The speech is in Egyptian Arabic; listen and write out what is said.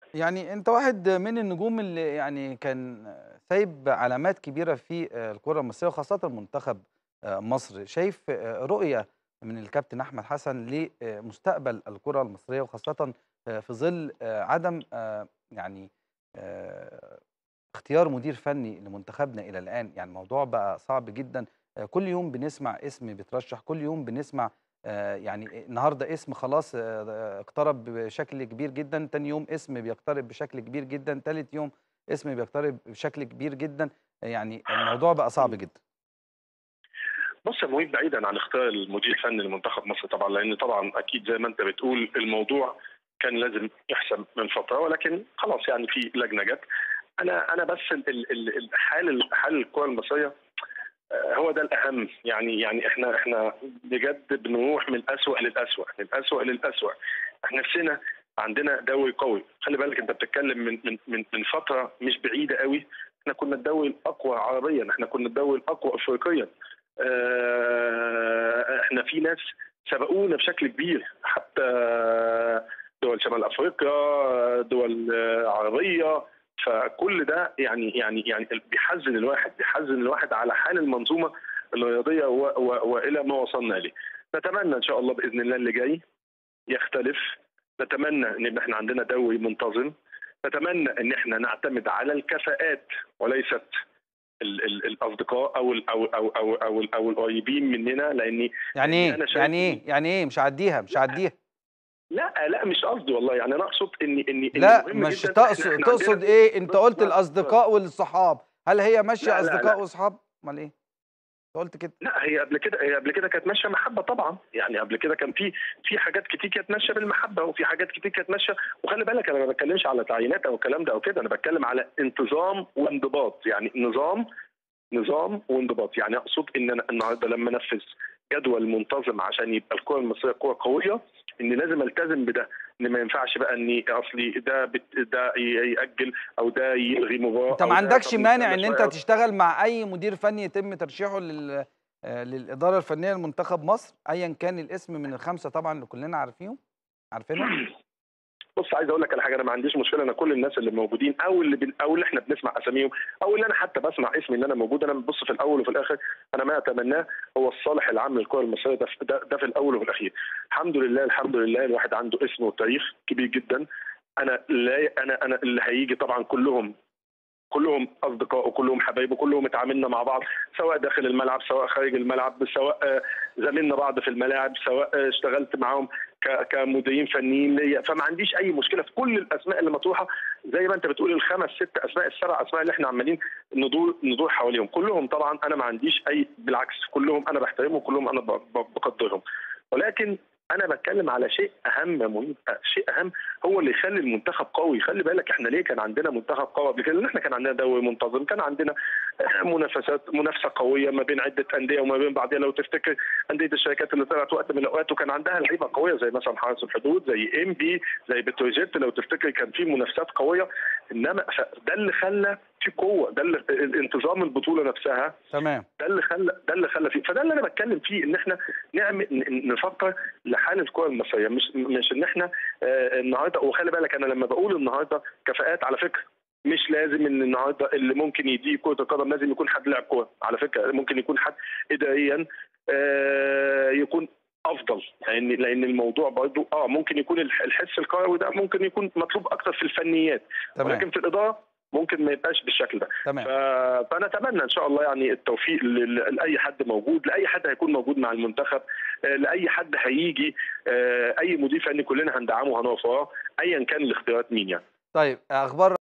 يعني أنت واحد من النجوم اللي يعني كان سايب علامات كبيرة في الكرة المصرية وخاصةً منتخب آآ مصر، شايف آآ رؤية من الكابتن أحمد حسن لمستقبل الكرة المصرية وخاصةً آآ في ظل آآ عدم آآ يعني آآ اختيار مدير فني لمنتخبنا إلى الآن، يعني الموضوع بقى صعب جدًا، آآ كل يوم بنسمع اسم بيترشح، كل يوم بنسمع آآ يعني النهارده اسم خلاص آآ اقترب بشكل كبير جدًا، تاني يوم اسم بيقترب بشكل كبير جدًا، تالت يوم اسم بيقترب بشكل كبير جدًا، يعني الموضوع بقى صعب إمم. جدًا. بُص يا مُهيب بعيدًا عن اختيار المدير الفني لمنتخب مصر طبعًا، لإن طبعًا أكيد زي ما أنت بتقول الموضوع كان لازم يحسم من فترة، ولكن خلاص يعني في لجنة جات. أنا أنا بس ال ال ال ال حال حال الكرة المصرية آآ هو ده الأهم، يعني يعني إحنا إحنا بجد بنروح من الأسوأ للأسوأ، من الأسوأ للأسوأ. إحنا نفسنا عندنا دوري قوي، خلّي بالك أنت بتتكلم من من من من فترة مش بعيدة أوي، إحنا كنا الدوري الأقوى عربيًا، إحنا كنا الدوري الأقوى أفريقيًا. آآ إحنا في ناس سبقونا بشكل كبير، حتى دول شمال أفريقيا، دول عربية، فكل ده يعني يعني يعني بيحزن الواحد، بيحزن الواحد على حال المنظومة الرياضية و و وإلى ما وصلنا إليه. نتمنى إن شاء الله بإذن الله اللي جاي يختلف، نتمنى إن إحنا عندنا دوري منتظم، نتمنى إن إحنا نعتمد على الكفاءات وليست ال ال الأصدقاء أو ال أو أو أو أو ال أو القريبين مننا، لإني يعني لإني إيه؟ أنا شايف يعني إن إيه؟ يعني إيه مش هاعدّيها، مش لأ، هاعدّيها؟ لأ، لأ مش قصدي والله، يعني أنا أقصد إن إن إن لأ، مهم مش جدًا إحنا تقصد إحنا تقصد عندنا إيه؟ أنت بُص قُلت اسمع آه. الأصدقاء والصحاب، هل هي ماشية لا، لا، أصدقاء لأ. وصحاب؟ أومال إيه؟ أنت قُلت كده. لأ، هي قبل كده هي قبل كده كانت ماشية محبة طبعًا، يعني قبل كده كان في في حاجات كتير كانت ماشية بالمحبة، وفي حاجات كتير كانت ماشية وخلّي بالك أنا ما باتكلمش على تعيينات أو الكلام ده أو كده، أنا باتكلم على انتظام وانضباط، يعني نظام نظام وانضباط، يعني أقصد إن أنا النهارده لمّا أنفذ جدول منتظم عشان يبقى الكرة المصرية كرة قوية، إن لازم ألتزم بده، إن ما ينفعش بقى إني أصلي ده بت ده ي يأجل أو ده يلغي مباراة أنت أو ما ده عندكش طب مانع نستنى إن أنت شوية أو تشتغل مع أي مدير فني يتم ترشيحه لل آآ للإدارة الفنية لمنتخب مصر، أيًا كان الاسم من ال5 طبعًا اللي كلنا عارفيهم عارفينهم؟ بُص عايز أقول لك على حاجة، أنا ما عنديش مشكلة أنا كل الناس اللي موجودين أو اللي بن أو اللي إحنا بنسمع أساميهم أو اللي أنا حتى باسمع اسمي إن أنا موجود، أنا بُص في الأول وفي الآخر أنا ما أتمناه هو الصالح العام للكرة المصرية ده ف ده ده في الأول وفي الأخير. الحمد لله، الحمد لله الواحد عنده اسم وتاريخ كبير جدًا، أنا لا أنا أنا اللي هييجي طبعًا كلّهم كلّهم أصدقاء وكلّهم حبايب وكلّهم اتعاملنا مع بعض سواء داخل الملعب، سواء خارج الملعب، سواء زاملنا بعض في الملاعب، سواء اشتغلت معاهم ك كمديرين فنيين ليّا، فما عنديش أي مشكلة في كل الأسماء اللي مطروحة زي ما أنت بتقول ال5، 6 أسماء، ال7 أسماء اللي إحنا عمّالين ندور ندور حواليهم، كلّهم طبعًا أنا ما عنديش أي بالعكس كلّهم أنا باحترمهم وكلّهم أنا ب ب باقدّرهم، ولكن أنا باتكلم على شيء أهم يا مُهيب، شيء أهم هو اللي يخلّي المنتخب قوي، خلّي بالك إحنا ليه كان عندنا منتخب قوي قبل كده؟ لإن إحنا كان عندنا دوري منتظم، كان عندنا آآ منافسات منافسة قوية ما بين عدة أندية وما بين بعضيها، لو تفتكر أندية الشركات اللي طلعت وقت من الأوقات وكان عندها لعيبة قوية زي مثلًا حرس الحدود، زي إنبي، زي بتروجيت لو تفتكر كان في منافسات قوية، إنما فده اللي خلّى في قوة، ده اللي ال انتظام البطولة نفسها تمام. ده اللي خلّى ده اللي خلّى في فده اللي أنا باتكلم فيه إن إحنا نعمل ن نفكّر لحال الكرة المصرية، مش مش إن إحنا آآ النهارده وخلّي بالك أنا لمّا باقول النهارده كفاءات على فكرة مش لازم إن النهارده اللي ممكن يدير كرة القدم لازم يكون حد لاعب كورة، على فكرة ممكن يكون حد إداريًا آآ يكون أفضل، لإن لإن الموضوع برضه آه ممكن يكون الح الحس الكروي ده ممكن يكون مطلوب أكتر في الفنيات، تمام. ولكن في الإدارة ممكن ما يبقاش بالشكل ده. ف تمام. فنتمنى إن شاء الله يعني التوفيق ل لأي حد موجود، لأي حد هيكون موجود مع المنتخب، آآ لأي حد هييجي آآ أي مدير فني كلنا هندعمه وهنقف وراه، أيًا كان الاختيارات مين يعني. طيب أخبار